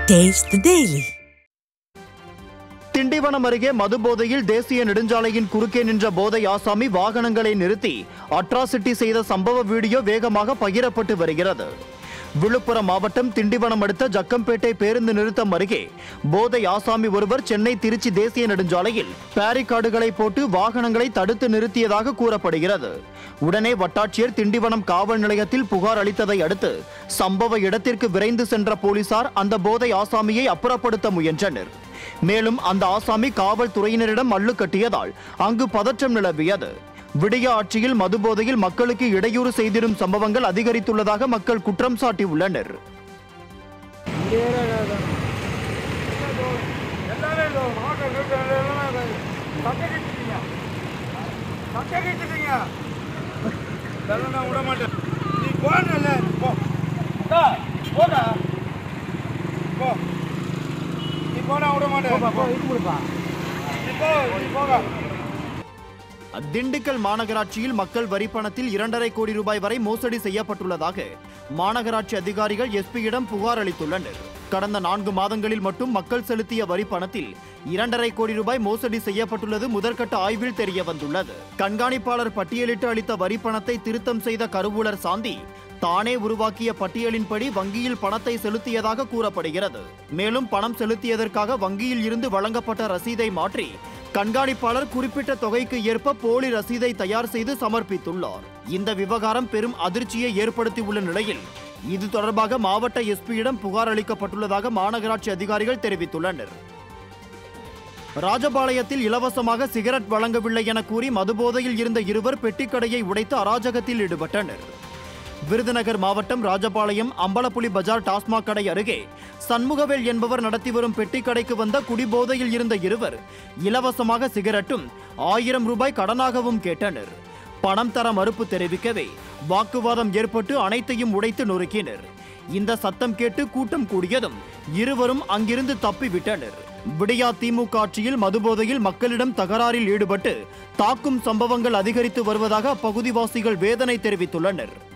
Taste the Daily. Tindivanam அருகே மதுபோதையில் தேசிய நெடுஞ்சாலையின் குறுக்கே நின்ற போதை ஆசாமி வாகனங்களை நிறுத்தி அட்ராசிட்டி செய்த சம்பவ வீடியோ வேகமாக பகிரப்பட்டு வருகிறது விழுப்புரம் மாவட்டம் திண்டிவனம் அடுத்த ஜக்கம்பேட்டை பேருந்து நிறுத்தம் அருகே போதை ஆசாமி ஒருவர் சென்னை திருச்சி தேசிய நெடுஞ்சாலையில் பேரிகார்டுகளை போட்டு வாகனங்களை தடுத்து நிறுத்தியதாக கூறப்படுகிறது உடனே வட்டாட்சியர் திண்டிவனம் காவல் நிலையத்தில் புகார் அளித்ததை அடுத்து சம்பவ இடத்திற்கு விரைந்து சென்ற போலீசார் அந்த போதை ஆசாமியை அப்புறப்படுத்த முயன்றனர் மேலும் அந்த ஆசாமி காவல்துறையினரிடம் மல்லு கட்டியதால் அங்கு பதற்றம் நிலவியது விடிய ஆட்சியில் மதுபோதையில் மக்களுக்கு இடையூறு செய்திடும் சம்பவங்கள் அதிகரித்துள்ளதாக மக்கள் குற்றம் சாட்டியுள்ளனர் எல்லாமே இதோ மாவட்ட நிர்வாகம் எல்லாமே சட்டை கட்டிட்டீங்க சட்டை கட்டிட்டீங்க இதெல்லாம் நான் விட மாட்டேன் நீ போனல போ அக்கா, போடா போ நீ போனா விட மாட்டேன் போ இது கொடுப்பா நீ போ நீ போக திண்டுக்கல் மாநகராட்சியில் மக்கள் வரி பணத்தில் இரண்டரை கோடி ரூபாய் வரை மோசடி செய்யப்பட்டுள்ளதாக மாநகராட்சி அதிகாரிகள் எஸ்பியிடம் புகார் அளித்துள்ளனர் கடந்த நான்கு மாதங்களில் மட்டும் மக்கள் செலுத்திய வரி பணத்தில் இரண்டரை கோடி ரூபாய் மோசடி செய்யப்பட்டுள்ளது முதற்கட்ட ஆய்வில் தெரிய வந்துள்ளது கண்காணிப்பாளர் பட்டியலிட்டு அளித்த வரி பணத்தை திருத்தம் செய்த கருவூலர் சாந்தி தானே உருவாக்கிய பட்டியலின்படி வங்கியில் பணத்தை செலுத்தியதாக கூறப்படுகிறது மேலும் பணம் செலுத்தியதற்காக வங்கியில் இருந்து வழங்கப்பட்ட ரசீதை மாற்றி கண்காணிப்பாளர் குறிப்பிட்ட தொகைக்கு ஏற்ப போலி ரசீதை தயார் செய்து சமர்ப்பித்துள்ளார் இந்த விவகாரம் பெரும் அதிர்ச்சியை ஏற்படுத்தியுள்ள நிலையில் இது தொடர்பாக மாவட்ட எஸ்பியிடம் புகார் அளிக்கப்பட்டுள்ளதாக மாநகராட்சி அதிகாரிகள் தெரிவித்துள்ளனர் ராஜபாளையத்தில் இலவசமாக சிகரெட் வழங்கவில்லை என கூறி மதுபோதையில் இருந்த இருவர் பெட்டிக்கடையை உடைத்து அராஜகத்தில் ஈடுபட்டனர் விருதுநகர் மாவட்டம் ராஜபாளையம் அம்பலப்புலி பஜார் டாஸ்மாக் கடை அருகே சண்முகவேல் என்பவர் நடத்தி வரும் பெட்டி கடைக்கு வந்த குடிபோதையில் இருந்த இருவர் இலவசமாக சிகரெட்டும் ஆயிரம் ரூபாய் கடனாகவும் கேட்டனர் பணம் தர மறுப்பு தெரிவிக்கவே வாக்குவாதம் ஏற்பட்டு அனைத்தையும் உடைத்து நொறுக்கினர் இந்த சத்தம் கேட்டு கூட்டம் கூடியதும் இருவரும் அங்கிருந்து தப்பிவிட்டனர் விடியா திமுக ஆட்சியில் மதுபோதையில் மக்களிடம் தகராறில் ஈடுபட்டு தாக்கும் சம்பவங்கள் அதிகரித்து வருவதாக அப்பகுதிவாசிகள் வேதனை தெரிவித்துள்ளனர்